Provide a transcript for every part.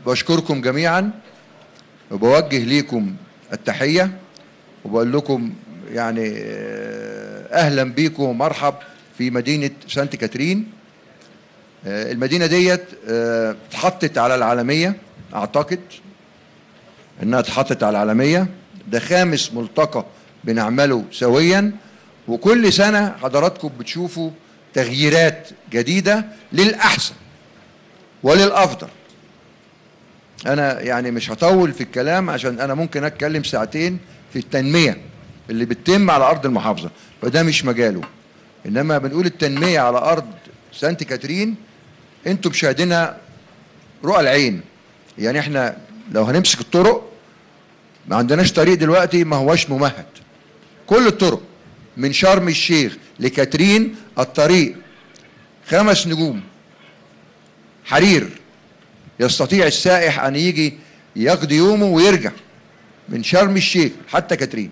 بشكركم جميعا وبوجه ليكم التحية وبقول لكم يعني آه، أهلا بيكم ومرحب في مدينة سانت كاترين آه، المدينة ديت آه، اتحطت على العالمية أعتقد إنها اتحطت على العالمية ده خامس ملتقى بنعمله سويا وكل سنة حضراتكم بتشوفوا تغييرات جديدة للأحسن وللأفضل أنا يعني مش هطول في الكلام عشان أنا ممكن أتكلم ساعتين في التنمية اللي بتتم على أرض المحافظة فده مش مجاله إنما بنقول التنمية على أرض سانت كاترين أنتوا مشاهدينها رؤى العين يعني احنا لو هنمسك الطرق ما عندناش طريق دلوقتي ما هوش ممهد كل الطرق من شرم الشيخ لكاترين الطريق خمس نجوم حرير يستطيع السائح ان يجي يقضي يومه ويرجع من شرم الشيخ حتى كاترين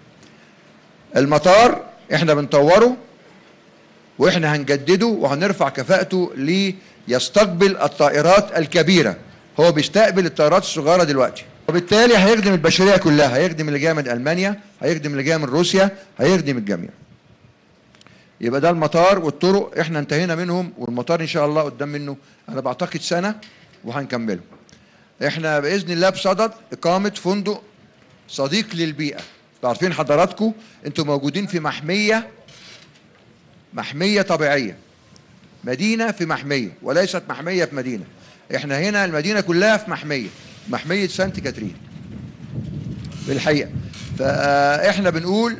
المطار احنا بنطوره واحنا هنجدده وهنرفع كفاءته ليستقبل الطائرات الكبيره هو بيستقبل الطائرات الصغيره دلوقتي وبالتالي هيخدم البشريه كلها هيخدم اللي جايه من المانيا هيخدم اللي جايه من روسيا هيخدم الجميع يبقى ده المطار والطرق احنا انتهينا منهم والمطار ان شاء الله قدام منه انا بعتقد سنه وهنكمله احنا باذن الله بصدد اقامه فندق صديق للبيئه انتوا عارفين حضراتكم انتوا موجودين في محميه محميه طبيعيه مدينه في محميه وليست محميه في مدينه احنا هنا المدينه كلها في محميه محميه سانت كاترين بالحقيقه فاحنا بنقول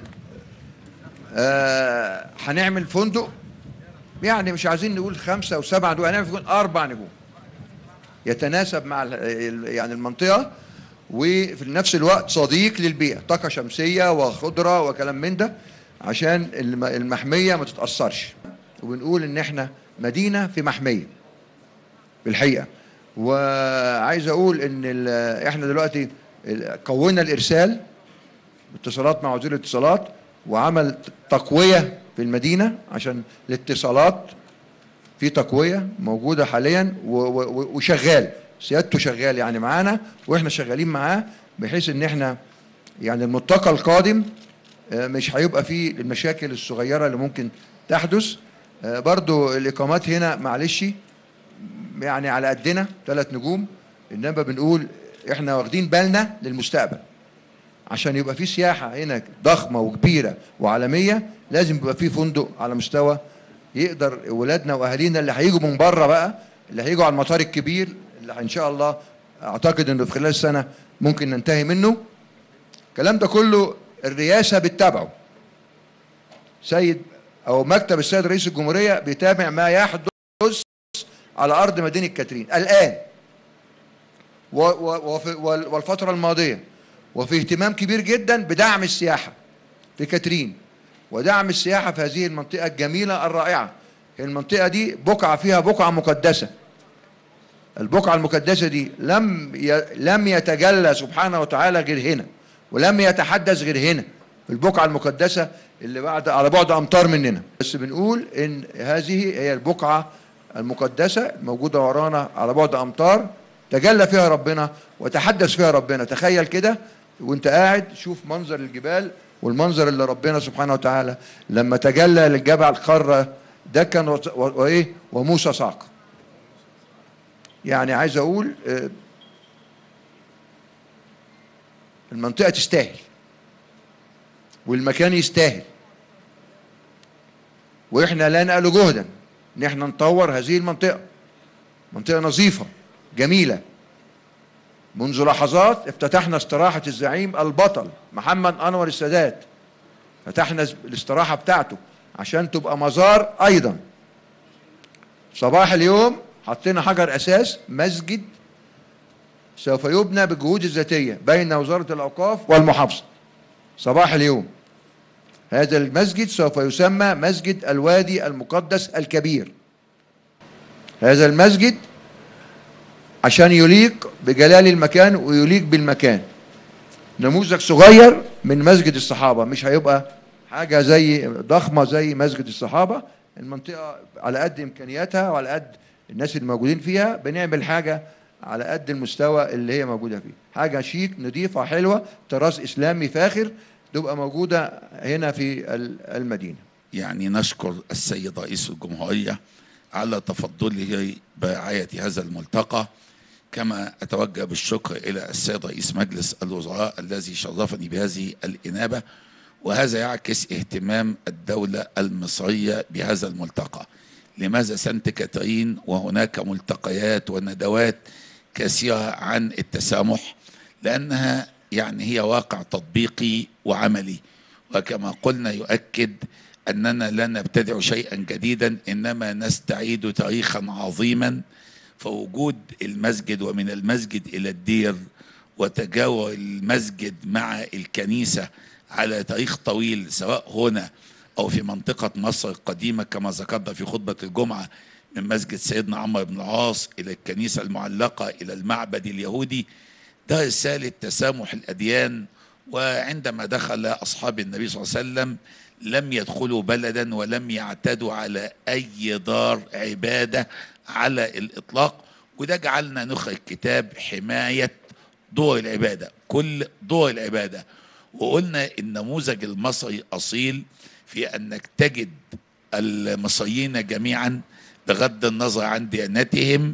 آه، هنعمل فندق يعني مش عايزين نقول خمسه وسبعه نجوم هنعمل فندق اربع نجوم يتناسب مع ال- ال- يعني المنطقه وفي نفس الوقت صديق للبيئه طاقه شمسيه وخضره وكلام من ده عشان الم- المحميه ما تتاثرش وبنقول ان احنا مدينه في محميه بالحقيقه وعايز اقول ان ال- احنا دلوقتي ال- قوينا الارسال اتصالات مع وزير الاتصالات وعمل تقويه في المدينه عشان الاتصالات في تقويه موجوده حاليا و- و- وشغال سيادته شغال يعني معانا واحنا شغالين معاه بحيث ان احنا يعني الملتقى القادم آه، مش هيبقى فيه المشاكل الصغيره اللي ممكن تحدث آه، برضو الاقامات هنا معلش يعني على قدنا ثلاث نجوم انما بنقول احنا واخدين بالنا للمستقبل عشان يبقى في سياحه هنا ضخمه وكبيره وعالميه لازم يبقى في فندق على مستوى يقدر ولادنا واهالينا اللي هيجوا من بره بقى اللي هيجوا على المطار الكبير اللي ان شاء الله اعتقد انه في خلال السنه ممكن ننتهي منه الكلام ده كله الرئاسه بتتابعه سيد او مكتب السيد رئيس الجمهوريه بيتابع ما يحدث على ارض مدينه كاترين الان و- و- وفي- وال- والفتره الماضيه وفي اهتمام كبير جدا بدعم السياحه في كاترين ودعم السياحه في هذه المنطقه الجميله الرائعه المنطقه دي بقعه فيها بقعه مقدسه البقعه المقدسه دي لم ي... لم يتجلى سبحانه وتعالى غير هنا ولم يتحدث غير هنا في البقعه المقدسه اللي بعد على بعد امتار مننا بس بنقول ان هذه هي البقعه المقدسه الموجوده ورانا على بعد امتار تجلى فيها ربنا وتحدث فيها ربنا تخيل كده وانت قاعد شوف منظر الجبال والمنظر اللي ربنا سبحانه وتعالى لما تجلى للجبل قاره دكا و- و- وايه وموسى صعق يعني عايز اقول آه، المنطقه تستاهل والمكان يستاهل واحنا لا نقل جهدا ان احنا نطور هذه المنطقه منطقه نظيفه جميله منذ لحظات افتتحنا استراحه الزعيم البطل محمد انور السادات فتحنا الاستراحه بتاعته عشان تبقى مزار ايضا صباح اليوم حطينا حجر اساس مسجد سوف يبنى بالجهود الذاتيه بين وزاره الاوقاف والمحافظه صباح اليوم هذا المسجد سوف يسمى مسجد الوادي المقدس الكبير هذا المسجد عشان يليق بجلال المكان ويليق بالمكان نموذج صغير من مسجد الصحابه مش هيبقى حاجه زي ضخمه زي مسجد الصحابه المنطقه على قد امكانياتها وعلى قد الناس الموجودين فيها بنعمل حاجه على قد المستوى اللي هي موجوده فيه حاجه شيك نظيفه حلوه طراز اسلامي فاخر تبقى موجوده هنا في ال- المدينه يعني نشكر السيد رئيس الجمهورية على تفضله برعاية هذا الملتقى كما أتوجه بالشكر إلى السيد رئيس مجلس الوزراء الذي شرفني بهذه الإنابة وهذا يعكس اهتمام الدولة المصرية بهذا الملتقى لماذا سانت كاترين وهناك ملتقيات وندوات كثيرة عن التسامح لأنها يعني هي واقع تطبيقي وعملي وكما قلنا يؤكد أننا لا نبتدع شيئا جديدا إنما نستعيد تاريخا عظيما فوجود المسجد ومن المسجد إلى الدير وتجاور المسجد مع الكنيسة على تاريخ طويل سواء هنا أو في منطقة مصر القديمة كما ذكرنا في خطبة الجمعة من مسجد سيدنا عمرو بن العاص إلى الكنيسة المعلقة إلى المعبد اليهودي ده رسالة تسامح الأديان وعندما دخل أصحاب النبي صلى الله عليه وسلم لم يدخلوا بلدا ولم يعتدوا على أي دار عبادة على الإطلاق وده جعلنا نخرج كتاب حماية دور العبادة كل دور العبادة وقلنا النموذج المصري أصيل في أنك تجد المصريين جميعا بغض النظر عن ديانتهم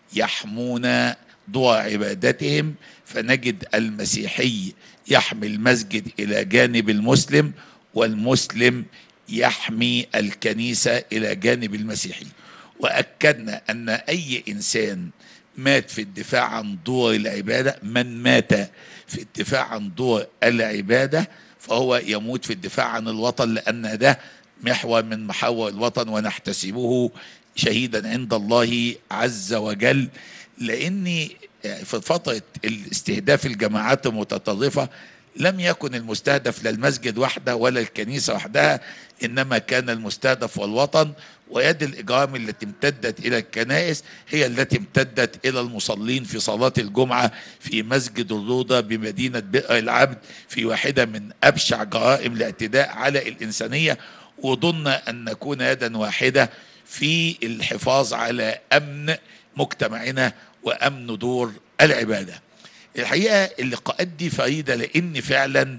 يحمون دور عبادتهم فنجد المسيحي يحمي المسجد إلى جانب المسلم والمسلم يحمي الكنيسة إلى جانب المسيحي وأكدنا أن أي إنسان مات في الدفاع عن دور العبادة من مات في الدفاع عن دور العبادة فهو يموت في الدفاع عن الوطن لأن ده محور من محاور الوطن ونحتسبه شهيدا عند الله عز وجل لأني في فترة الاستهداف الجماعات المتطرفة لم يكن المستهدف لا المسجد وحده ولا الكنيسة وحدها إنما كان المستهدف والوطن ويد الإجرام التي امتدت إلى الكنائس هي التي امتدت إلى المصلين في صلاة الجمعة في مسجد الروضة بمدينة بئر العبد في واحدة من أبشع جرائم الاعتداء على الإنسانية وظن أن نكون يدا واحدة في الحفاظ على أمن مجتمعنا وأمن دور العبادة الحقيقة اللقاءات دي فريدة لأن فعلا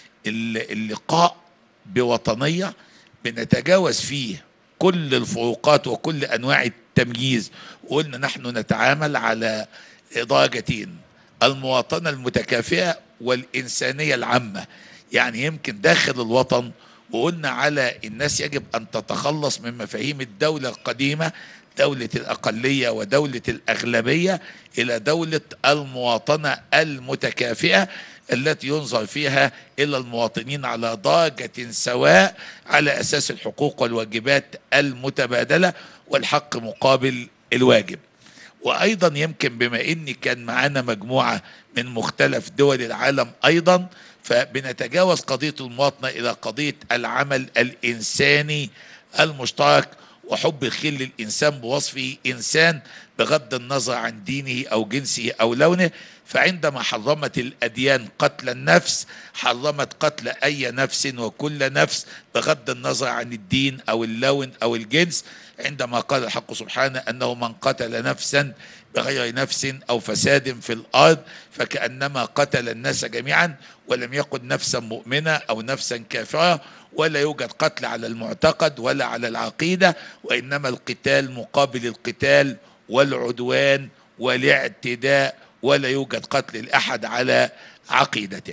اللقاء بوطنية بنتجاوز فيه كل الفروقات وكل أنواع التمييز وقلنا نحن نتعامل على درجتين المواطنة المتكافئة والإنسانية العامة يعني يمكن داخل الوطن وقلنا على الناس يجب أن تتخلص من مفاهيم الدولة القديمة دولة الأقلية ودولة الأغلبية إلى دولة المواطنة المتكافئة التي ينظر فيها إلى المواطنين على درجة سواء على أساس الحقوق والواجبات المتبادلة والحق مقابل الواجب وأيضا يمكن بما إن كان معانا مجموعة من مختلف دول العالم أيضا فبنتجاوز قضية المواطنة إلى قضية العمل الإنساني المشترك وحب الخير للإنسان بوصفه إنسان بغض النظر عن دينه أو جنسه أو لونه فعندما حرمت الأديان قتل النفس حرمت قتل أي نفس وكل نفس بغض النظر عن الدين أو اللون أو الجنس عندما قال الحق سبحانه أنه من قتل نفسا بغير نفس أو فساد في الأرض فكأنما قتل الناس جميعا ولم يقل نفسا مؤمنة أو نفسا كافرة ولا يوجد قتل على المعتقد ولا على العقيدة وإنما القتال مقابل القتال والعدوان والاعتداء ولا يوجد قتل الأحد على عقيدته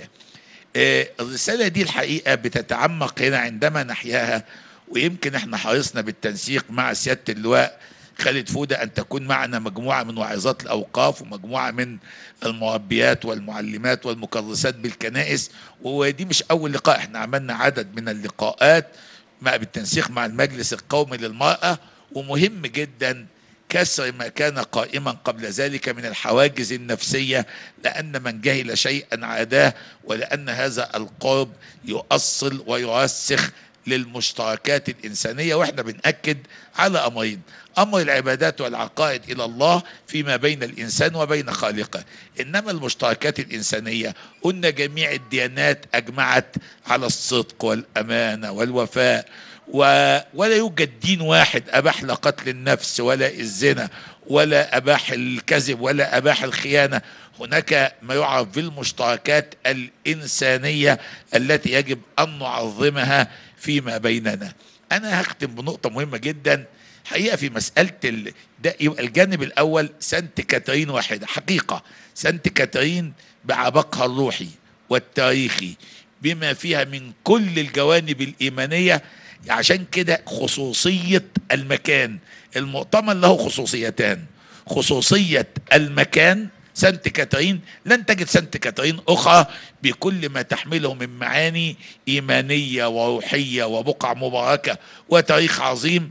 الرسالة دي الحقيقة بتتعمق هنا عندما نحياها ويمكن احنا حرصنا بالتنسيق مع سيادة اللواء خالد فودة أن تكون معنا مجموعة من واعظات الأوقاف ومجموعة من المربيات والمعلمات والمكرسات بالكنائس ودي مش أول لقاء احنا عملنا عدد من اللقاءات مع بالتنسيق مع المجلس القومي للمرأة ومهم جدا كسر ما كان قائما قبل ذلك من الحواجز النفسية لأن من جهل شيئا عاداه ولأن هذا القرب يؤصل ويرسخ للمشتركات الإنسانية وإحنا بنأكد على أمرين أمر العبادات والعقائد إلى الله فيما بين الإنسان وبين خالقه إنما المشتركات الإنسانية قلنا جميع الديانات أجمعت على الصدق والأمانة والوفاء و... ولا يوجد دين واحد اباح لا قتل النفس ولا الزنا ولا اباح الكذب ولا اباح الخيانه هناك ما يعرف بالمشتركات الانسانيه التي يجب ان نعظمها فيما بيننا انا هختم بنقطه مهمه جدا حقيقه في مساله ال... ده يبقى الجانب الاول سانت كاترين واحده حقيقه سانت كاترين بعبقها الروحي والتاريخي بما فيها من كل الجوانب الايمانيه عشان كده خصوصيه المكان المؤتمر له خصوصيتان خصوصيه المكان سانت كاترين لن تجد سانت كاترين اخرى بكل ما تحمله من معاني ايمانيه وروحيه وبقع مباركه وتاريخ عظيم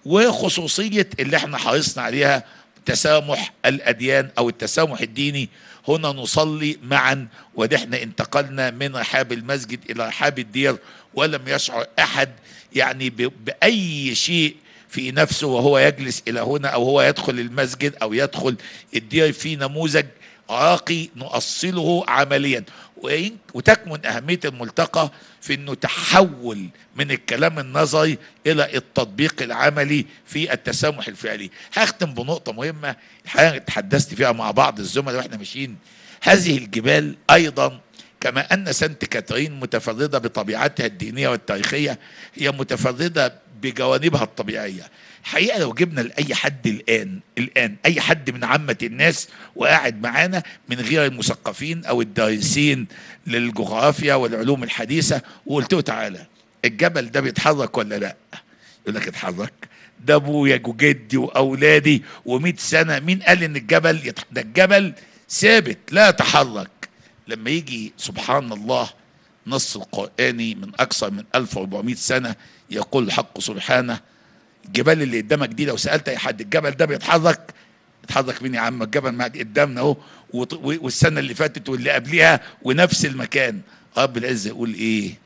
وخصوصيه اللي احنا حرصنا عليها تسامح الاديان او التسامح الديني هنا نصلي معا ونحن انتقلنا من رحاب المسجد الى رحاب الدير ولم يشعر احد يعني ب- باي شيء في نفسه وهو يجلس الى هنا او هو يدخل المسجد او يدخل الدير في نموذج راقي نؤصله عمليا وإن- وتكمن اهميه الملتقى في انه تحول من الكلام النظري الى التطبيق العملي في التسامح الفعلي هختم بنقطه مهمه الحقيقه تحدثت فيها مع بعض الزملاء واحنا ماشيين هذه الجبال ايضا كما ان سانت كاترين متفرده بطبيعتها الدينيه والتاريخيه هي متفرده بجوانبها الطبيعيه الحقيقه لو جبنا لاي حد الان الان اي حد من عامه الناس وقاعد معانا من غير المثقفين او الدارسين للجغرافيا والعلوم الحديثه وقلت له تعالى الجبل ده بيتحرك ولا لا يقول لك اتحرك ده ابويا وجدي واولادي و100 سنه مين قال ان الجبل يتح... ده الجبل ثابت لا يتحرك لما يجي سبحان الله نص القرآني من أكثر من 1400 سنة يقول الحق سبحانه الجبال اللي قدامك دي لو سألت أي حد الجبل ده بيتحرك اتحرك مين يا عم الجبل ما قدامنا اهو وط- و- والسنة اللي فاتت واللي قبلها ونفس المكان رب العزة يقول ايه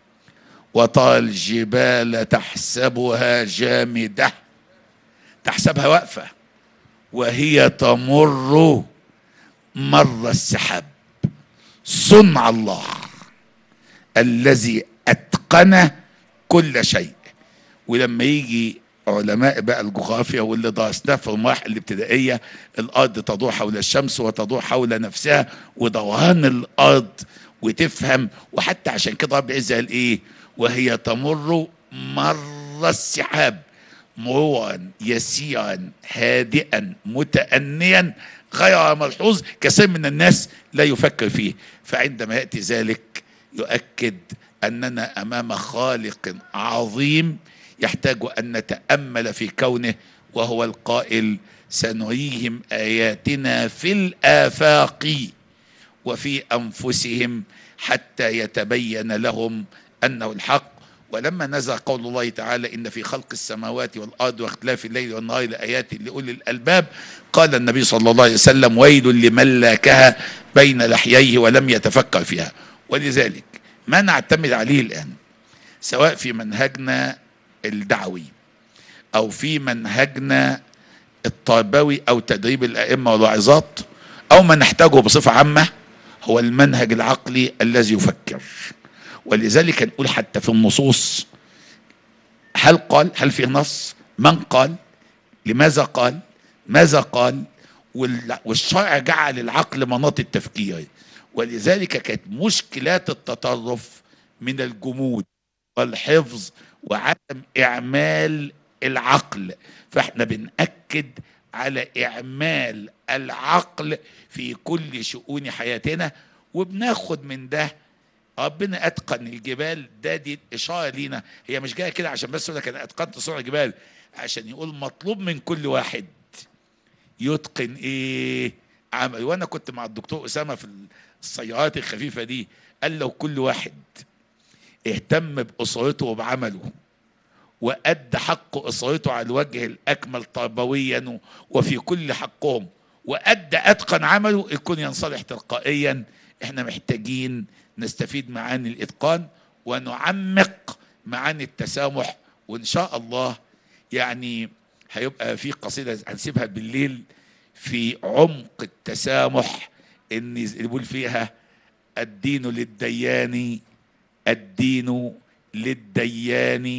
وترى الجبال تحسبها جامدة تحسبها واقفة وهي تمر مر السحاب صنع الله الذي اتقن كل شيء ولما يجي علماء بقى الجغرافيا واللي درسناه في المراحل الابتدائيه الارض تدور حول الشمس وتدور حول نفسها ودوران الارض وتفهم وحتى عشان كده رب العزه قال ايه وهي تمر مر السحاب مرورا يسيرا هادئا متأنيا غير ملحوظ كثير من الناس لا يفكر فيه فعندما يأتي ذلك يؤكد أننا أمام خالق عظيم يحتاج أن نتأمل في كونه وهو القائل سنريهم آياتنا في الآفاق وفي انفسهم حتى يتبين لهم انه الحق ولما نزل قول الله تعالى ان في خلق السماوات والارض واختلاف الليل والنهار لايات لاولي الالباب قال النبي صلى الله عليه وسلم ويل لمن لاكها بين لحييه ولم يتفكر فيها ولذلك ما نعتمد عليه الان سواء في منهجنا الدعوي او في منهجنا التربوي او تدريب الائمه والواعظات او ما نحتاجه بصفه عامه هو المنهج العقلي الذي يفكر ولذلك نقول حتى في النصوص هل قال هل في نص من قال لماذا قال ماذا قال وال- والشرع جعل العقل مناط التفكير ولذلك كانت مشكلات التطرف من الجمود والحفظ وعدم اعمال العقل فاحنا بنأكد على اعمال العقل في كل شؤون حياتنا وبناخد من ده ربنا اتقن الجبال ده دي اشاره لينا هي مش جايه كده عشان بس يقول لك انا اتقنت صنع الجبال عشان يقول مطلوب من كل واحد يتقن ايه عمل وانا كنت مع الدكتور اسامه في السيارات الخفيفه دي قال لو كل واحد اهتم باسرته وبعمله وأدى حق أسرته على الوجه الأكمل تربويا و- وفي كل حقهم وأدى أتقن عمله يكون ينصلح تلقائيا احنا محتاجين نستفيد معاني الإتقان ونعمق معاني التسامح وإن شاء الله يعني هيبقى في قصيدة هنسيبها بالليل في عمق التسامح إن اللي بيقول فيها الدين للديان الدين للديان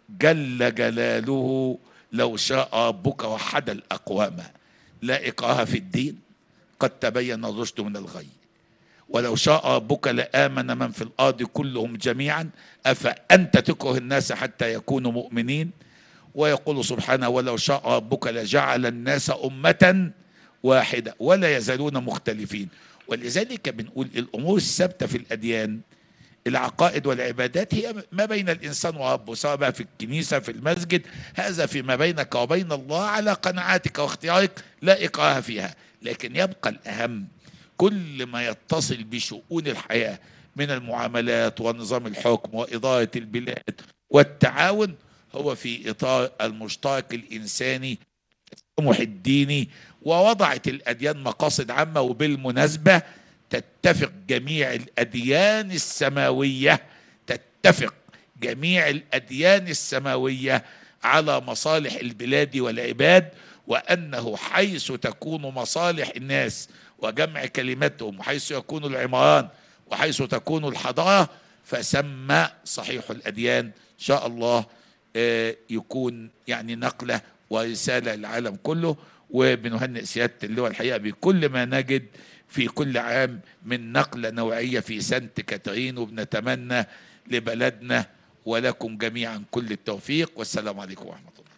جل جلاله لو شاء ربك وحد الأقوام لا إكراه في الدين قد تبين الرشد من الغي ولو شاء ربك لآمن من في الأرض كلهم جميعا أفأنت تكره الناس حتى يكونوا مؤمنين ويقول سبحانه ولو شاء ربك لجعل الناس أمة واحدة ولا يزالون مختلفين ولذلك بنقول الأمور الثابتة في الأديان العقائد والعبادات هي ما بين الإنسان وربه سواء بقى في الكنيسة في المسجد هذا فيما بينك وبين الله على قناعاتك واختيارك لا إكراه فيها لكن يبقى الأهم كل ما يتصل بشؤون الحياة من المعاملات ونظام الحكم وإدارة البلاد والتعاون هو في إطار المشترك الإنساني التسامح الديني ووضعت الأديان مقاصد عامة وبالمناسبة تتفق جميع الأديان السماوية تتفق جميع الأديان السماوية على مصالح البلاد والعباد وأنه حيث تكون مصالح الناس وجمع كلمتهم وحيث يكون العمران وحيث تكون الحضارة فسمى صحيح الأديان إن شاء الله آه، يكون يعني نقلة ورسالة للعالم كله وبنهنئ سيادة اللواء الحقيقة بكل ما نجد في كل عام من نقلة نوعية في سانت كاترين وبنتمنى لبلدنا ولكم جميعا كل التوفيق والسلام عليكم ورحمة الله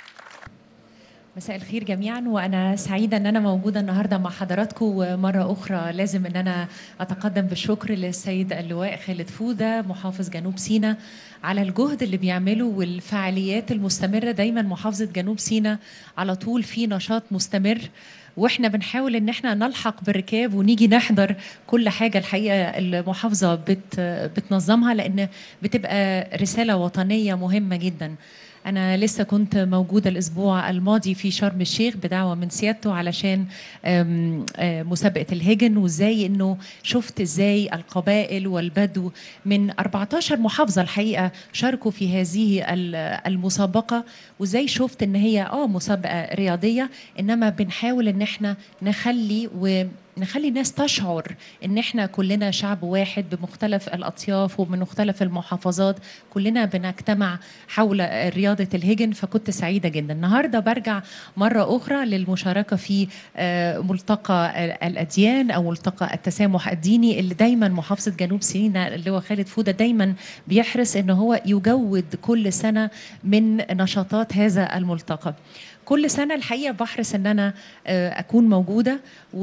مساء الخير جميعا وانا سعيده ان انا موجوده النهارده مع حضراتكم ومره اخرى لازم ان انا اتقدم بالشكر للسيد اللواء خالد فوده محافظ جنوب سيناء على الجهد اللي بيعمله والفعاليات المستمره دايما محافظه جنوب سيناء على طول في نشاط مستمر واحنا بنحاول ان احنا نلحق بالركاب ونيجي نحضر كل حاجه الحقيقه المحافظه بت بتنظمها لان بتبقى رساله وطنيه مهمه جدا أنا لسه كنت موجودة الأسبوع الماضي في شرم الشيخ بدعوة من سيادته علشان آم، آم، مسابقة الهجن وإزاي إنه شفت إزاي القبائل والبدو من 14 محافظة الحقيقة شاركوا في هذه ال- المسابقة وإزاي شفت إن هي آه مسابقة رياضية إنما بنحاول إن إحنا نخلي و نخلي الناس تشعر ان احنا كلنا شعب واحد بمختلف الاطياف ومن مختلف المحافظات كلنا بنجتمع حول رياضه الهجن فكنت سعيده جدا النهارده برجع مره اخرى للمشاركه في آه، ملتقى الاديان او ملتقى التسامح الديني اللي دايما محافظه جنوب سيناء اللي هو خالد فوده دايما بيحرص ان هو يجود كل سنه من نشاطات هذا الملتقى كل سنه الحقيقه بحرص ان انا آه، اكون موجوده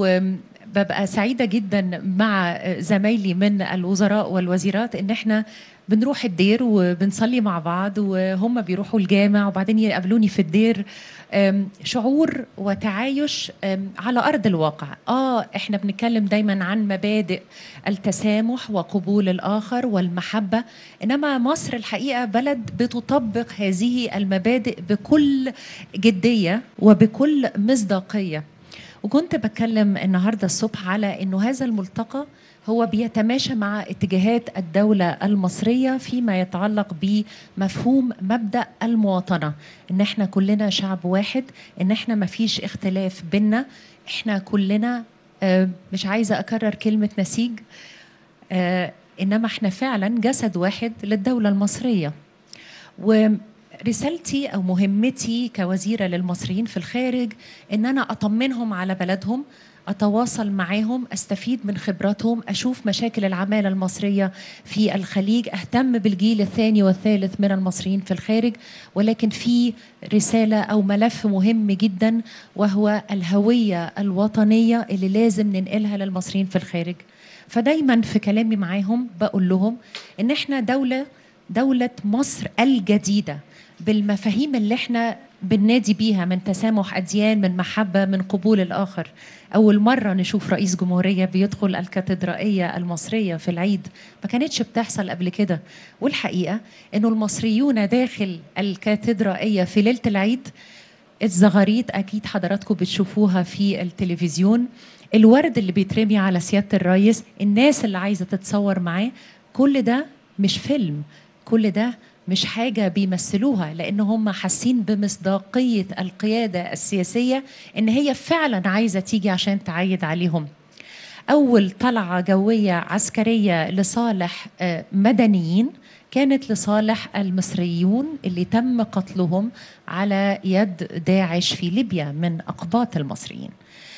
وببقى سعيده جدا مع آه، زمايلي من الوزراء والوزيرات ان احنا بنروح الدير وبنصلي مع بعض وهم بيروحوا الجامع وبعدين يقابلوني في الدير آم، شعور وتعايش آم، على ارض الواقع اه احنا بنتكلم دايما عن مبادئ التسامح وقبول الاخر والمحبه انما مصر الحقيقه بلد بتطبق هذه المبادئ بكل جديه وبكل مصداقيه وكنت بتكلم النهارده الصبح على انه هذا الملتقى هو بيتماشى مع اتجاهات الدولة المصرية فيما يتعلق بمفهوم مبدأ المواطنة ان احنا كلنا شعب واحد ان احنا مفيش اختلاف بينا احنا كلنا آه، مش عايزة اكرر كلمة نسيج آه، انما احنا فعلا جسد واحد للدولة المصرية ورسالتي او مهمتي كوزيره للمصريين في الخارج ان انا اطمنهم على بلدهم اتواصل معاهم استفيد من خبراتهم اشوف مشاكل العماله المصريه في الخليج اهتم بالجيل الثاني والثالث من المصريين في الخارج ولكن في رساله او ملف مهم جدا وهو الهويه الوطنيه اللي لازم ننقلها للمصريين في الخارج فدايما في كلامي معاهم بقول لهم ان احنا دوله دولة مصر الجديدة بالمفاهيم اللي احنا بننادي بيها من تسامح أديان من محبة من قبول الآخر أول مرة نشوف رئيس جمهورية بيدخل الكاتدرائية المصرية في العيد ما كانتش بتحصل قبل كده والحقيقة أنه المصريون داخل الكاتدرائية في ليلة العيد الزغاريت اكيد حضراتكم بتشوفوها في التلفزيون الورد اللي بيترمي على سياده الرئيس الناس اللي عايزه تتصور معاه كل ده مش فيلم كل ده مش حاجه بيمثلوها لان هم حاسين بمصداقيه القياده السياسيه ان هي فعلا عايزه تيجي عشان تعيد عليهم اول طلعه جويه عسكريه لصالح آه، مدنيين كانت لصالح المصريون اللي تم قتلهم على يد داعش في ليبيا من أقباط المصريين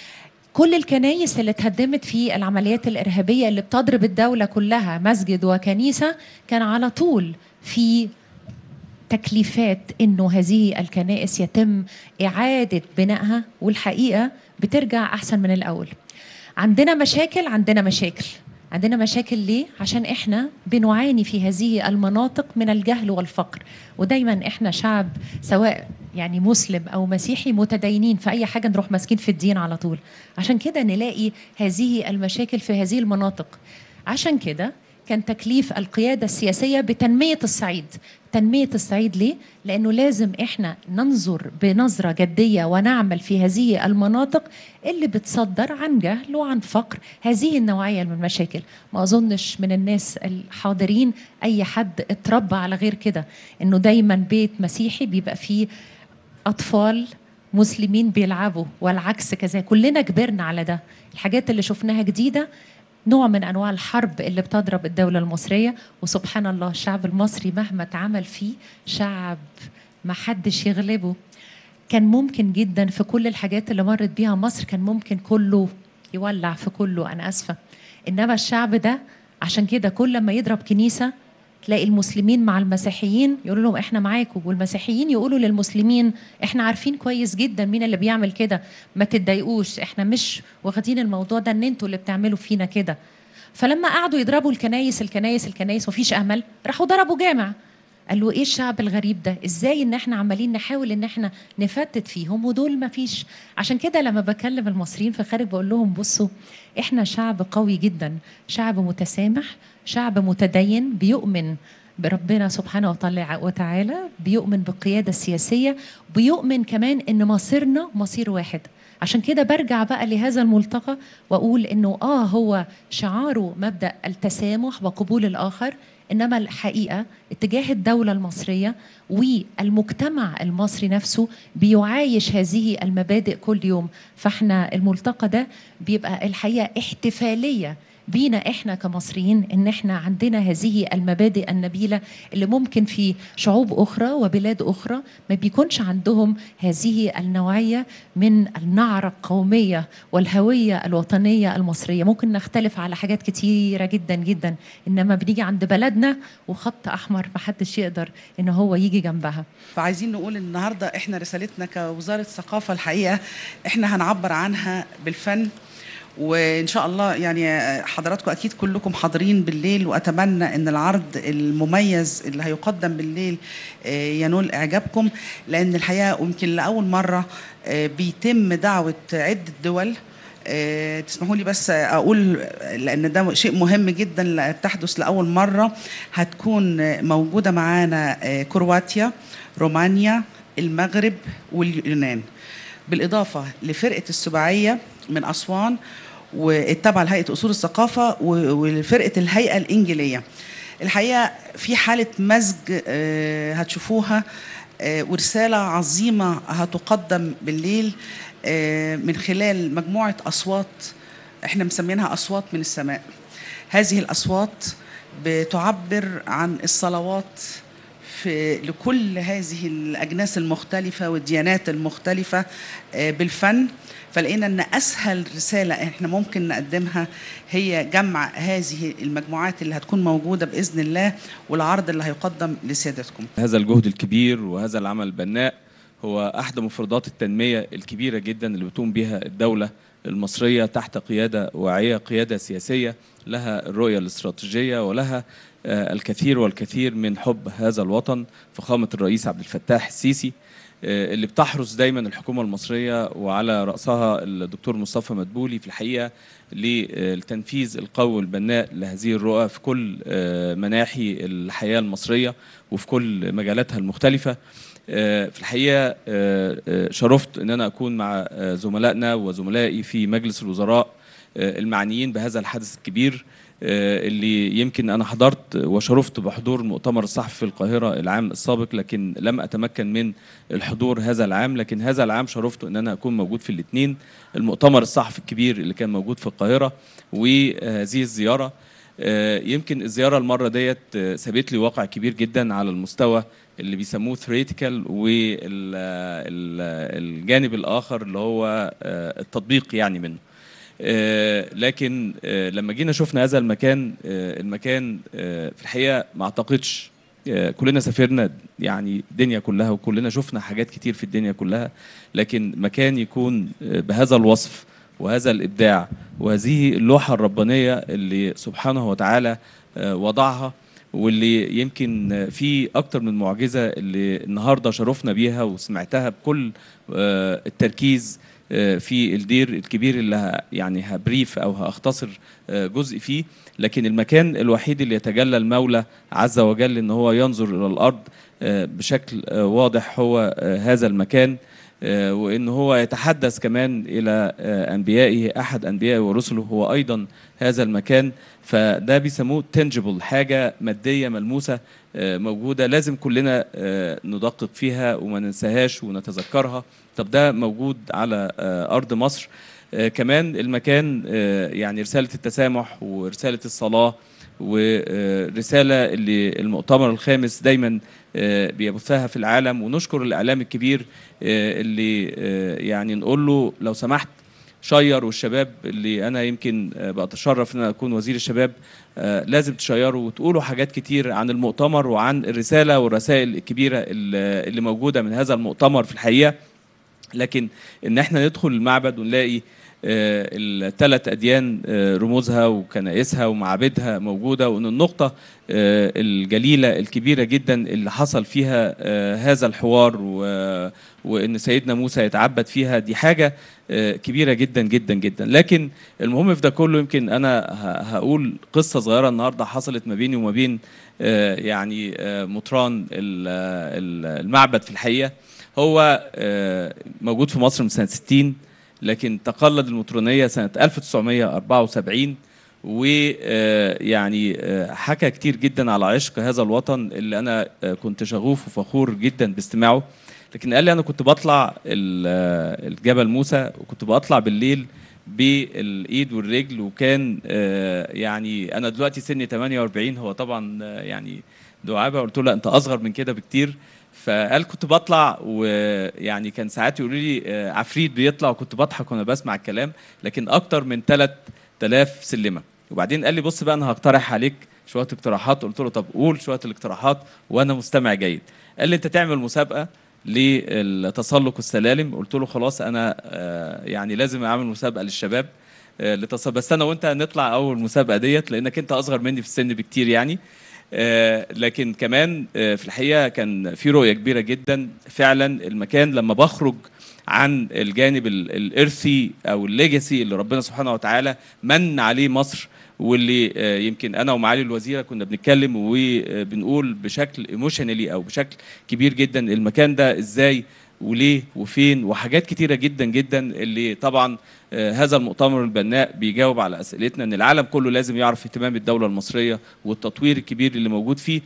كل الكنايس اللي اتهدمت في العمليات الإرهابية اللي بتضرب الدولة كلها مسجد وكنيسة كان على طول في تكليفات انه هذه الكنائس يتم اعاده بنائها والحقيقه بترجع احسن من الاول. عندنا مشاكل عندنا مشاكل. عندنا مشاكل ليه؟ عشان احنا بنعاني في هذه المناطق من الجهل والفقر ودايما احنا شعب سواء يعني مسلم او مسيحي متدينين في اي حاجه نروح ماسكين في الدين على طول عشان كده نلاقي هذه المشاكل في هذه المناطق عشان كده كان تكليف القيادة السياسية بتنمية الصعيد تنمية الصعيد ليه؟ لأنه لازم إحنا ننظر بنظرة جدية ونعمل في هذه المناطق اللي بتصدر عن جهل وعن فقر هذه النوعية من المشاكل ما أظنش من الناس الحاضرين أي حد اتربى على غير كده إنه دايما بيت مسيحي بيبقى فيه أطفال مسلمين بيلعبوا والعكس كذا كلنا كبرنا على ده الحاجات اللي شفناها جديدة نوع من انواع الحرب اللي بتضرب الدوله المصريه وسبحان الله الشعب المصري مهما اتعمل فيه شعب ما حدش يغلبه كان ممكن جدا في كل الحاجات اللي مرت بيها مصر كان ممكن كله يولع في كله انا اسفه انما الشعب ده عشان كده كل ما يضرب كنيسه تلاقي المسلمين مع المسيحيين يقولوا لهم احنا معاكم والمسيحيين يقولوا للمسلمين احنا عارفين كويس جدا مين اللي بيعمل كده ما تتضايقوش احنا مش واخدين الموضوع ده ان انتوا اللي بتعملوا فينا كده فلما قعدوا يضربوا الكنايس الكنايس الكنايس ومفيش امل راحوا ضربوا جامع قال له ايه الشعب الغريب ده ازاي ان احنا عمالين نحاول ان احنا نفتت فيهم ودول ما فيش عشان كده لما بكلم المصريين في الخارج بقول لهم بصوا احنا شعب قوي جدا شعب متسامح شعب متدين بيؤمن بربنا سبحانه وتعالى بيؤمن بالقيادة السياسية بيؤمن كمان ان مصيرنا مصير واحد عشان كده برجع بقى لهذا الملتقى واقول انه اه هو شعاره مبدا التسامح وقبول الاخر انما الحقيقه اتجاه الدوله المصريه والمجتمع المصري نفسه بيعايش هذه المبادئ كل يوم فاحنا الملتقى ده بيبقى الحقيقه احتفاليه بينا احنا كمصريين ان احنا عندنا هذه المبادئ النبيله اللي ممكن في شعوب اخرى وبلاد اخرى ما بيكونش عندهم هذه النوعيه من النعره القوميه والهويه الوطنيه المصريه ممكن نختلف على حاجات كتيره جدا جدا انما بنيجي عند بلدنا وخط احمر ما حدش يقدر ان هو يجي جنبها فعايزين نقول النهارده احنا رسالتنا كوزاره ثقافه الحقيقه احنا هنعبر عنها بالفن وان شاء الله يعني حضراتكم اكيد كلكم حاضرين بالليل واتمنى ان العرض المميز اللي هيقدم بالليل ينول اعجابكم لان الحقيقه يمكن لاول مره بيتم دعوه عده دول تسمحوا لي بس اقول لان ده شيء مهم جدا تحدث لاول مره هتكون موجوده معانا كرواتيا رومانيا المغرب واليونان بالاضافه لفرقه السباعيه من اسوان والتابعه لهيئه اصول الثقافه وفرقه الهيئه الانجيليه الحقيقه في حاله مزج هتشوفوها ورساله عظيمه هتقدم بالليل من خلال مجموعه اصوات احنا مسمينها اصوات من السماء هذه الاصوات بتعبر عن الصلوات في لكل هذه الاجناس المختلفه والديانات المختلفه بالفن فلقينا ان اسهل رساله احنا ممكن نقدمها هي جمع هذه المجموعات اللي هتكون موجوده باذن الله والعرض اللي هيقدم لسيادتكم. هذا الجهد الكبير وهذا العمل البناء هو احد مفردات التنميه الكبيره جدا اللي بتقوم بها الدوله المصريه تحت قياده واعيه قياده سياسيه لها الرؤيه الاستراتيجيه ولها الكثير والكثير من حب هذا الوطن فخامه الرئيس عبد الفتاح السيسي اللي بتحرص دايما الحكومه المصريه وعلى راسها الدكتور مصطفى مدبولي في الحقيقه للتنفيذ القوي والبناء لهذه الرؤى في كل مناحي الحياه المصريه وفي كل مجالاتها المختلفه في الحقيقه شرفت ان انا اكون مع زملائنا وزملائي في مجلس الوزراء المعنيين بهذا الحدث الكبير اللي يمكن انا حضرت وشرفت بحضور المؤتمر الصحفي في القاهره العام السابق لكن لم اتمكن من الحضور هذا العام لكن هذا العام شرفت ان انا اكون موجود في الاثنين المؤتمر الصحفي الكبير اللي كان موجود في القاهره وهذه الزياره آه، يمكن الزياره المره ديت آه، سابت لي واقع كبير جدا على المستوى اللي بيسموه ثريتيكال والجانب الاخر اللي هو آه، التطبيق يعني منه آه، لكن آه، لما جينا شفنا هذا المكان آه، المكان آه، في الحقيقه ما اعتقدش آه، كلنا سافرنا يعني الدنيا كلها وكلنا شفنا حاجات كتير في الدنيا كلها لكن مكان يكون آه، بهذا الوصف وهذا الابداع وهذه اللوحه الربانيه اللي سبحانه وتعالى آه، وضعها واللي يمكن آه، في اكتر من معجزه اللي النهارده شرفنا بيها وسمعتها بكل آه، التركيز آه، في الدير الكبير اللي ه- يعني هبريف او هاختصر آه، جزء فيه لكن المكان الوحيد اللي يتجلى المولى عز وجل ان هو ينظر الى الارض آه، بشكل آه، واضح هو آه، هذا المكان آه، وان هو يتحدث كمان الى آه، انبيائه احد انبيائه ورسله هو ايضا هذا المكان فده بيسموه تنجبل حاجه ماديه ملموسه آه، موجوده لازم كلنا آه، ندقق فيها وما ننساهاش ونتذكرها طب ده موجود على آه، ارض مصر آه، كمان المكان آه، يعني رساله التسامح ورساله الصلاه ورساله اللي المؤتمر الخامس دايما آه، بيبثها في العالم ونشكر الاعلام الكبير آه، اللي آه، يعني نقول له لو سمحت شير والشباب اللي انا يمكن آه، بتشرف ان انا اكون وزير الشباب آه، لازم تشيروا وتقولوا حاجات كتير عن المؤتمر وعن الرساله والرسائل الكبيره اللي اللي موجوده من هذا المؤتمر في الحقيقه لكن ان احنا ندخل المعبد ونلاقي الثلاث اديان آه، رموزها وكنائسها ومعابدها موجوده وان النقطه آه، الجليله الكبيره جدا اللي حصل فيها آه، هذا الحوار و- وان سيدنا موسى يتعبد فيها دي حاجه آه، كبيره جدا جدا جدا لكن المهم في ده كله يمكن انا ه- هقول قصه صغيره النهارده حصلت ما بيني وما بين آه، يعني آه، مطران ال- ال- المعبد في الحقيقه هو آه، موجود في مصر من سنه 60 لكن تقلد المطرونيه سنه 1974 ويعني حكى كتير جدا على عشق هذا الوطن اللي انا آه، كنت شغوف وفخور جدا باستماعه لكن قال لي انا كنت بطلع ال- آه، الجبل موسى وكنت بطلع بالليل بالايد والرجل وكان آه، يعني انا دلوقتي سني 48 هو طبعا آه، يعني دعابه قلت له لا انت اصغر من كده بكتير فقال كنت بطلع ويعني كان ساعات يقولوا لي آه، عفريت بيطلع وكنت بضحك وانا بسمع الكلام لكن اكتر من 3000 سلمه وبعدين قال لي بص بقى انا هقترح عليك شويه اقتراحات قلت له طب قول شويه الاقتراحات وانا مستمع جيد قال لي انت تعمل مسابقه للتسلق السلالم قلت له خلاص انا آه، يعني لازم اعمل مسابقه للشباب آه، لتص- بس انا وانت هنطلع اول مسابقه ديت لانك انت اصغر مني في السن بكتير يعني آه، لكن كمان آه، في الحقيقه كان في رؤيه كبيره جدا فعلا المكان لما بخرج عن الجانب ال- الارثي او الليجاسي اللي ربنا سبحانه وتعالى من عليه مصر واللي آه، يمكن انا ومعالي الوزيره كنا بنتكلم وبنقول بشكل ايموشنالي او بشكل كبير جدا المكان ده ازاي وليه وفين وحاجات كتيره جدا جدا اللي طبعا آه، هذا المؤتمر البناء بيجاوب على اسئلتنا ان العالم كله لازم يعرف اهتمام الدوله المصريه والتطوير الكبير اللي موجود فيه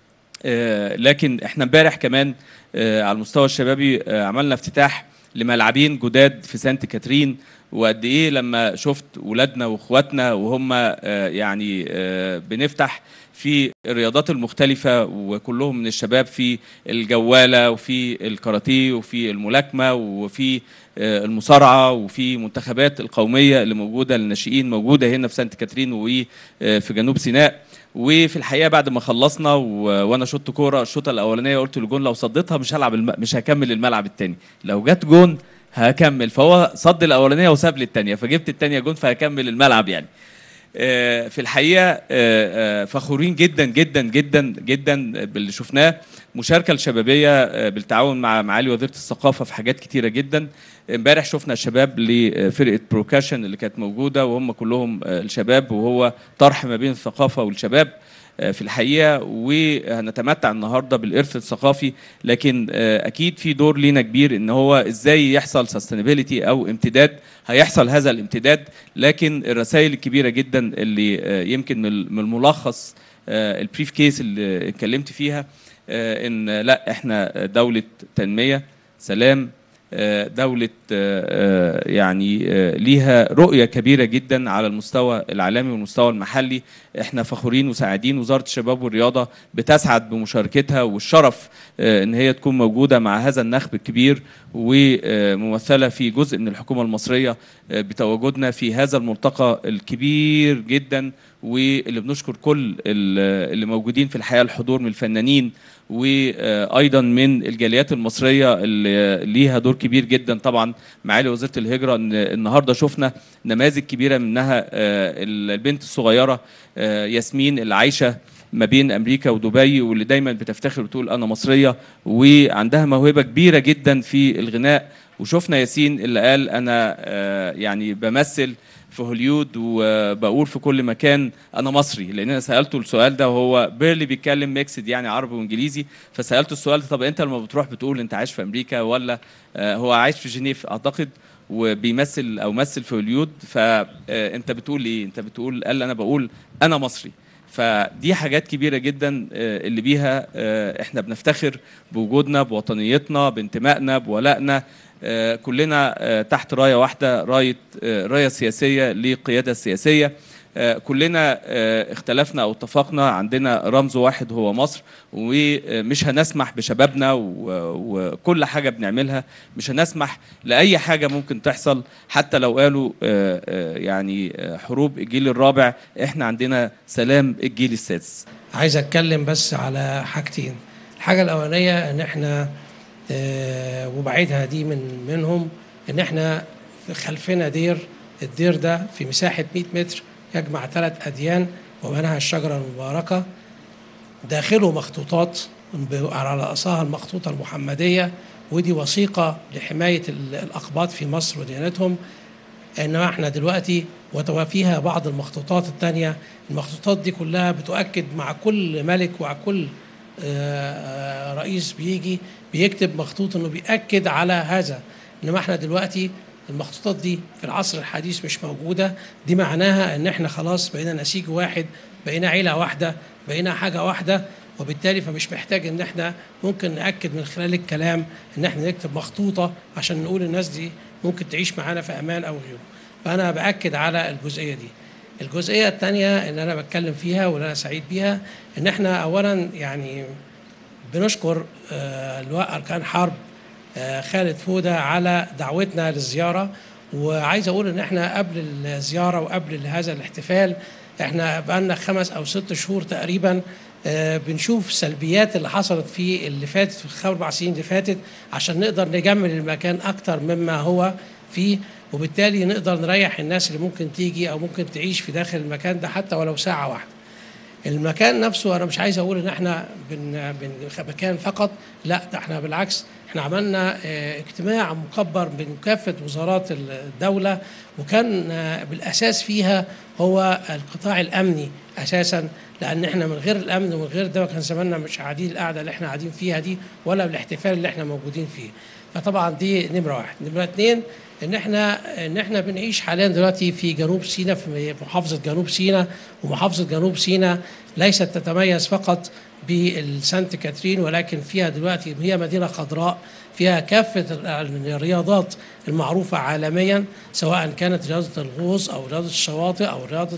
آه، لكن احنا امبارح كمان آه، على المستوى الشبابي آه، عملنا افتتاح لملعبين جداد في سانت كاترين وقد ايه لما شفت ولادنا واخواتنا وهم آه، يعني آه، بنفتح في الرياضات المختلفة وكلهم من الشباب في الجوالة وفي الكاراتيه وفي الملاكمة وفي آه، المصارعة وفي منتخبات القومية اللي موجودة للناشئين موجودة هنا في سانت كاترين وفي جنوب سيناء وفي الحقيقه بعد ما خلصنا و... وانا شطت كوره الشوطه الاولانيه قلت لجون لو صديتها مش هلعب الم... مش هكمل الملعب الثاني لو جت جون هكمل فهو صد الاولانيه وساب لي الثانيه فجبت الثانيه جون فهكمل الملعب يعني آه، في الحقيقه آه، آه، فخورين جدا جدا جدا جدا باللي شفناه مشاركه الشبابيه آه، بالتعاون مع معالي وزيره الثقافه في حاجات كتيره جدا امبارح شفنا الشباب لفرقه بروكاشن اللي كانت موجوده وهم كلهم آه، الشباب وهو طرح ما بين الثقافه والشباب آه، في الحقيقه وهنتمتع النهارده بالارث الثقافي لكن آه، اكيد في دور لينا كبير ان هو ازاي يحصل سستينابيلتي او امتداد هيحصل هذا الامتداد لكن الرسائل الكبيره جدا اللي آه، يمكن من من الملخص آه، البريف كيس اللي اتكلمت فيها آه، ان لا احنا دوله تنميه سلام آه، دولة آه، آه، يعني آه، ليها رؤية كبيرة جدا على المستوى العالمي والمستوى المحلي احنا فخورين وسعيدين وزارة الشباب والرياضة بتسعد بمشاركتها والشرف آه، ان هي تكون موجودة مع هذا النخب الكبير وممثلة في جزء من الحكومة المصرية آه، بتواجدنا في هذا الملتقى الكبير جدا واللي بنشكر كل ال- اللي موجودين في الحقيقة الحضور من الفنانين وايضا من الجاليات المصريه اللي ليها دور كبير جدا طبعا معالي وزيره الهجره ان النهارده شفنا نماذج كبيره منها آه، البنت الصغيره آه، ياسمين اللي عايشه ما بين امريكا ودبي واللي دايما بتفتخر وتقول انا مصريه وعندها موهبه كبيره جدا في الغناء وشفنا ياسين اللي قال انا آه، يعني بمثل في هوليود وبقول في كل مكان انا مصري لان انا سالته السؤال ده وهو بيرلي بيتكلم ميكسد يعني عربي وانجليزي فسالته السؤال ده طب انت لما بتروح بتقول انت عايش في امريكا ولا آه، هو عايش في جنيف اعتقد وبيمثل او مثل في هوليود فانت بتقول ايه انت بتقول قال انا بقول انا مصري فدي حاجات كبيره جدا آه، اللي بيها آه، احنا بنفتخر بوجودنا بوطنيتنا بانتمائنا بولائنا آه، كلنا آه، تحت رايه واحده رايه آه، رايه سياسيه للقياده السياسيه آه، كلنا آه، اختلفنا او اتفقنا عندنا رمز واحد هو مصر ومش هنسمح بشبابنا و- وكل حاجه بنعملها مش هنسمح لاي حاجه ممكن تحصل حتى لو قالوا آه، آه، يعني آه، حروب الجيل الرابع احنا عندنا سلام الجيل السادس عايز اتكلم بس على حاجتين الحاجه الاولانيه ان احنا آه، وبعيدها دي من منهم ان احنا في خلفنا دير الدير ده في مساحه 100 متر يجمع ثلاث اديان وبينها الشجره المباركه داخله مخطوطات ب- على رأسها المخطوطة المحمدية ودي وثيقة لحماية ال- الأقباط في مصر وديانتهم إنما إحنا دلوقتي وفيها بعض المخطوطات التانية المخطوطات دي كلها بتؤكد مع كل ملك ومع كل آه، رئيس بيجي بيكتب مخطوط إنه بيأكد على هذا إنما إحنا دلوقتي المخطوطات دي في العصر الحديث مش موجودة دي معناها إن إحنا خلاص بقينا نسيج واحد بقينا عيلة واحدة بقينا حاجة واحدة وبالتالي فمش محتاج ان احنا ممكن ناكد من خلال الكلام ان احنا نكتب مخطوطه عشان نقول الناس دي ممكن تعيش معانا في امان او غيره فانا باكد على الجزئيه دي الجزئيه الثانيه اللي انا بتكلم فيها واللي انا سعيد بيها ان احنا اولا يعني بنشكر آه، لواء اركان حرب آه، خالد فوده على دعوتنا للزياره وعايز اقول ان احنا قبل الزياره وقبل هذا الاحتفال احنا بقالنا خمس او ست شهور تقريبا آه، بنشوف سلبيات اللي حصلت في اللي فاتت في الخمس اربع سنين اللي فاتت عشان نقدر نجمل المكان اكتر مما هو فيه وبالتالي نقدر نريح الناس اللي ممكن تيجي او ممكن تعيش في داخل المكان ده حتى ولو ساعه واحده. المكان نفسه انا مش عايز اقول ان احنا بن بن مكان فقط لا ده احنا بالعكس احنا عملنا اه، اجتماع مكبر من كافه وزارات الدوله وكان اه، بالاساس فيها هو القطاع الامني اساسا لان احنا من غير الامن ومن غير ده كان زماننا مش قاعدين القعده اللي احنا قاعدين فيها دي ولا الاحتفال اللي احنا موجودين فيه فطبعا دي نمره واحد نمره اتنين ان احنا ان احنا بنعيش حاليا دلوقتي في جنوب سيناء في محافظه جنوب سيناء ومحافظه جنوب سيناء ليست تتميز فقط بالسانت كاترين ولكن فيها دلوقتي هي مدينه خضراء فيها كافه الرياضات المعروفه عالميا سواء كانت رياضه الغوص او رياضه الشواطئ او رياضه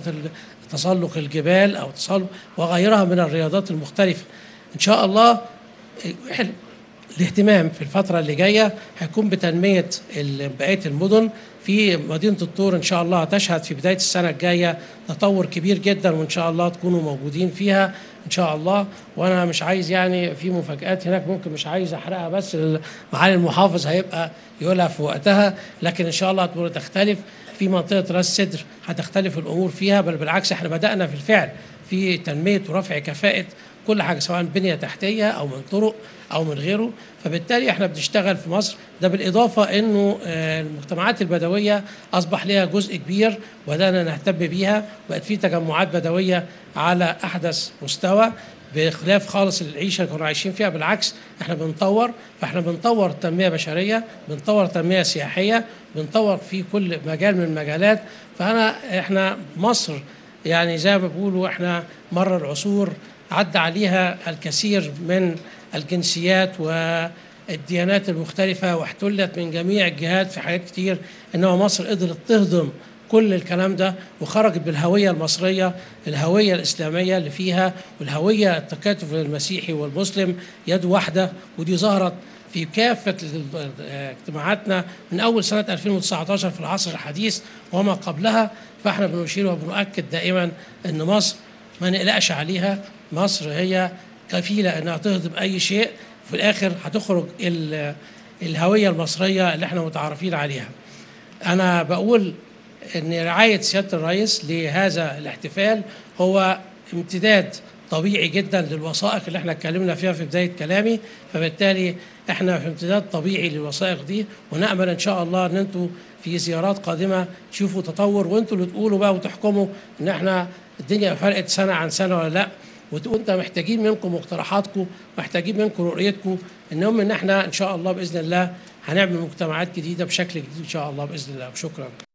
تسلق الجبال او تسلق وغيرها من الرياضات المختلفه ان شاء الله إحنا الاهتمام في الفترة اللي جاية هيكون بتنمية ال- بقية المدن في مدينة الطور إن شاء الله تشهد في بداية السنة الجاية تطور كبير جدا وإن شاء الله تكونوا موجودين فيها إن شاء الله وأنا مش عايز يعني في مفاجآت هناك ممكن مش عايز أحرقها بس معالي المحافظ هيبقى يقولها في وقتها لكن إن شاء الله الأمور تختلف في منطقة راس سدر هتختلف الأمور فيها بل بالعكس إحنا بدأنا في الفعل في تنمية ورفع كفاءة كل حاجه سواء بنيه تحتيه او من طرق او من غيره فبالتالي احنا بنشتغل في مصر ده بالاضافه انه آه، المجتمعات البدويه اصبح لها جزء كبير وبدانا نهتم بيها بقت في تجمعات بدويه على احدث مستوى بخلاف خالص العيشه اللي كنا عايشين فيها بالعكس احنا بنطور فاحنا بنطور تنميه بشريه بنطور تنميه سياحيه بنطور في كل مجال من المجالات فانا احنا مصر يعني زي ما بيقولوا احنا مر العصور عدى عليها الكثير من الجنسيات الديانات المختلفة واحتلت من جميع الجهات في حاجات كتير إنما مصر قدرت تهضم كل الكلام ده وخرجت بالهوية المصرية الهوية الإسلامية اللي فيها والهوية التكاتف المسيحي والمسلم يد واحدة ودي ظهرت في كافة ال- اجتماعاتنا من أول سنة 2019 في العصر الحديث وما قبلها فاحنا بنشير وبنؤكد دائما أن مصر ما نقلقش عليها مصر هي كفيلة أنها تهضم أي شيء في الآخر هتخرج ال- الهوية المصرية اللي احنا متعارفين عليها أنا بقول ان رعايه سياده الرئيس لهذا الاحتفال هو امتداد طبيعي جدا للوثائق اللي احنا اتكلمنا فيها في بدايه كلامي فبالتالي احنا في امتداد طبيعي للوثائق دي ونامل ان شاء الله ان انتوا في زيارات قادمه تشوفوا تطور وانتوا اللي تقولوا بقى وتحكموا ان احنا الدنيا فرقت سنه عن سنه ولا لا وتقول انت محتاجين منكم مقترحاتكم محتاجين منكم رؤيتكم انهم ان احنا ان شاء الله باذن الله هنعمل مجتمعات جديده بشكل جديد ان شاء الله باذن الله وشكرا